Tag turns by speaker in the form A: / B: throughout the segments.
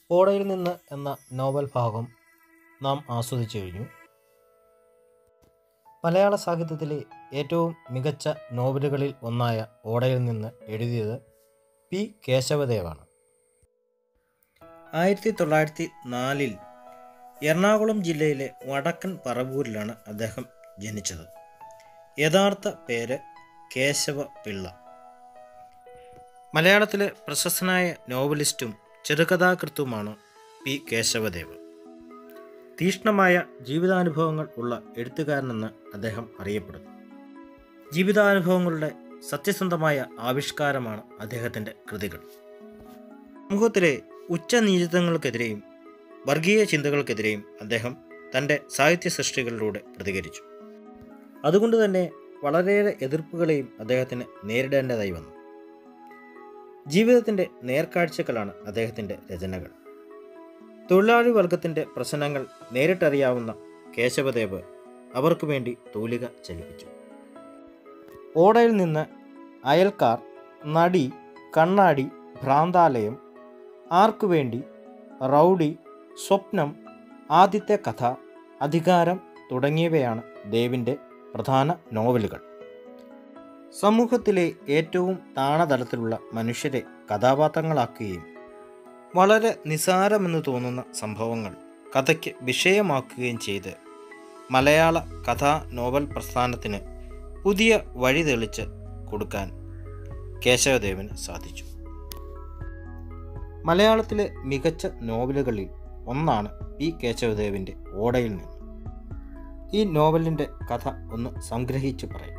A: ഓടയിൽ നിന്ന് എന്ന നോവൽ ഭാഗം നാം ആസ്വദിച്ചു കഴിഞ്ഞു മലയാള സാഹിത്യത്തിലെ ഏറ്റവും മികച്ച നോവലുകളിൽ ഒന്നായ ഓടയിൽ നിന്ന് എഴുതിയത് പി കേശവദേവാണ് ആയിരത്തി തൊള്ളായിരത്തി നാലിൽ എറണാകുളം ജില്ലയിലെ വടക്കൻ പറവൂരിലാണ് അദ്ദേഹം ജനിച്ചത് യഥാർത്ഥ പേര് കേശവ പിള്ള മലയാളത്തിലെ പ്രശസ്തനായ നോവലിസ്റ്റും ചെറുകഥാകൃത്തുമാണ് പി കേശവദേവ് തീക്ഷ്ണമായ ജീവിതാനുഭവങ്ങൾ ഉള്ള എഴുത്തുകാരനെന്ന് അദ്ദേഹം അറിയപ്പെടുന്നു ജീവിതാനുഭവങ്ങളുടെ സത്യസന്ധമായ ആവിഷ്കാരമാണ് അദ്ദേഹത്തിൻ്റെ കൃതികൾ സമൂഹത്തിലെ ഉച്ചനീചിത്വങ്ങൾക്കെതിരെയും വർഗീയ ചിന്തകൾക്കെതിരെയും അദ്ദേഹം തൻ്റെ സാഹിത്യ സൃഷ്ടികളിലൂടെ പ്രതികരിച്ചു അതുകൊണ്ട് തന്നെ വളരെയേറെ എതിർപ്പുകളെയും അദ്ദേഹത്തിന് നേരിടേണ്ടതായി വന്നു ജീവിതത്തിൻ്റെ നേർക്കാഴ്ചകളാണ് അദ്ദേഹത്തിൻ്റെ രചനകൾ തൊഴിലാളി വർഗത്തിൻ്റെ പ്രശ്നങ്ങൾ നേരിട്ടറിയാവുന്ന കേശവദേവ് അവർക്ക് വേണ്ടി തൂലിക ചലിപ്പിച്ചു ഓടയിൽ നിന്ന് അയൽക്കാർ നടി കണ്ണാടി ഭ്രാന്താലയം ആർക്കു വേണ്ടി റൗഡി സ്വപ്നം ആദ്യത്തെ കഥ അധികാരം തുടങ്ങിയവയാണ് ദേവിൻ്റെ പ്രധാന നോവലുകൾ സമൂഹത്തിലെ ഏറ്റവും താണതലത്തിലുള്ള മനുഷ്യരെ കഥാപാത്രങ്ങളാക്കുകയും വളരെ നിസാരമെന്ന് തോന്നുന്ന സംഭവങ്ങൾ കഥയ്ക്ക് വിഷയമാക്കുകയും ചെയ്ത് മലയാള കഥാ നോവൽ പ്രസ്ഥാനത്തിന് പുതിയ വഴി തെളിച്ച് കൊടുക്കാൻ കേശവദേവന് സാധിച്ചു മലയാളത്തിലെ മികച്ച നോവലുകളിൽ ഒന്നാണ് പി കേശവദേവിൻ്റെ ഓടയിൽ നിന്ന് ഈ നോവലിൻ്റെ കഥ ഒന്ന് സംഗ്രഹിച്ചു പറയും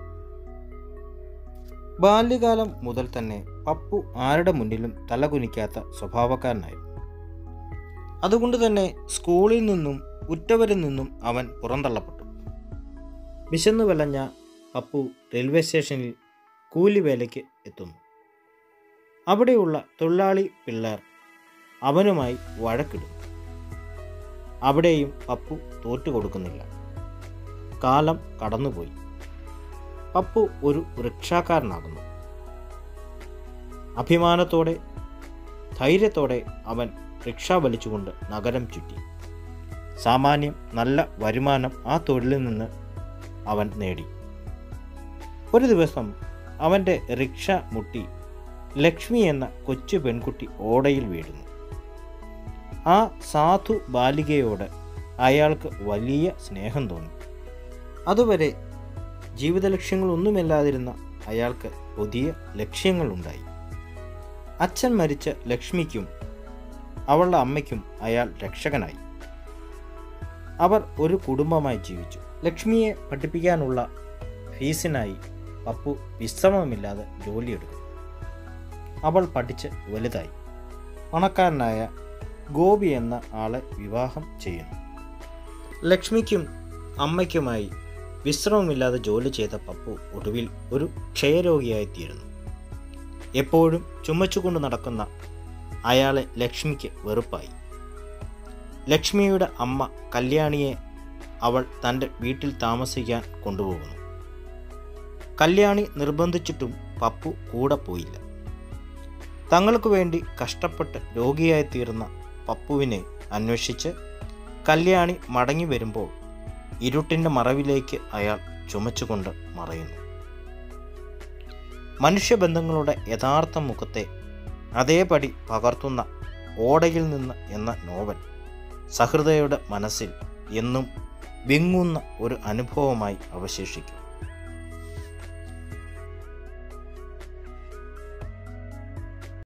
A: ബാല്യകാലം മുതൽ തന്നെ പപ്പു ആരുടെ മുന്നിലും തലകുനിക്കാത്ത സ്വഭാവക്കാരനായിരുന്നു അതുകൊണ്ട് തന്നെ സ്കൂളിൽ നിന്നും ഉറ്റവരിൽ നിന്നും അവൻ പുറന്തള്ളപ്പെട്ടു വിശന്നു വിളഞ്ഞ പപ്പു റെയിൽവേ സ്റ്റേഷനിൽ കൂലിവേലയ്ക്ക് എത്തുന്നു അവിടെയുള്ള തൊഴിലാളി പിള്ളേർ അവനുമായി വഴക്കിടുന്നു അവിടെയും പപ്പു തോറ്റുകൊടുക്കുന്നില്ല കാലം കടന്നുപോയി പപ്പു ഒരു റിക്ഷാക്കാരനാകുന്നു അഭിമാനത്തോടെ ധൈര്യത്തോടെ അവൻ റിക്ഷ വലിച്ചുകൊണ്ട് നഗരം ചുറ്റി സാമാന്യം നല്ല വരുമാനം ആ തൊഴിലിൽ നിന്ന് അവൻ നേടി ഒരു ദിവസം അവൻ്റെ റിക്ഷ മുട്ടി ലക്ഷ്മി എന്ന കൊച്ചു പെൺകുട്ടി ഓടയിൽ വീഴുന്നു ആ സാധു ബാലികയോട് അയാൾക്ക് വലിയ സ്നേഹം തോന്നി അതുവരെ ജീവിത ലക്ഷ്യങ്ങളൊന്നുമില്ലാതിരുന്ന അയാൾക്ക് പുതിയ ലക്ഷ്യങ്ങളുണ്ടായി അച്ഛൻ മരിച്ച ലക്ഷ്മിക്കും അവളുടെ അമ്മയ്ക്കും അയാൾ രക്ഷകനായി അവർ ഒരു കുടുംബമായി ജീവിച്ചു ലക്ഷ്മിയെ പഠിപ്പിക്കാനുള്ള ഫീസിനായി പപ്പു വിശ്രമമില്ലാതെ ജോലിയെടുക്കും അവൾ പഠിച്ച് വലുതായി പണക്കാരനായ ഗോപി എന്ന ആളെ വിവാഹം ചെയ്യുന്നു ലക്ഷ്മിക്കും അമ്മയ്ക്കുമായി വിശ്രമമില്ലാതെ ജോലി ചെയ്ത പപ്പു ഒടുവിൽ ഒരു ക്ഷയരോഗിയായിത്തീരുന്നു എപ്പോഴും ചുമച്ചുകൊണ്ട് നടക്കുന്ന അയാളെ ലക്ഷ്മിക്ക് വെറുപ്പായി ലക്ഷ്മിയുടെ അമ്മ കല്യാണിയെ അവൾ തൻ്റെ വീട്ടിൽ താമസിക്കാൻ കൊണ്ടുപോകുന്നു കല്യാണി നിർബന്ധിച്ചിട്ടും പപ്പു കൂടെ പോയില്ല തങ്ങൾക്ക് വേണ്ടി കഷ്ടപ്പെട്ട് രോഗിയായിത്തീർന്ന പപ്പുവിനെ അന്വേഷിച്ച് കല്യാണി മടങ്ങി വരുമ്പോൾ ഇരുട്ടിൻ്റെ മറവിലേക്ക് അയാൾ ചുമച്ചുകൊണ്ട് മറയുന്നു മനുഷ്യബന്ധങ്ങളുടെ യഥാർത്ഥ മുഖത്തെ അതേപടി പകർത്തുന്ന ഓടയിൽ നിന്ന് എന്ന നോവൽ സഹൃദയുടെ മനസ്സിൽ എന്നും വിങ്ങുന്ന ഒരു അനുഭവമായി അവശേഷിക്കും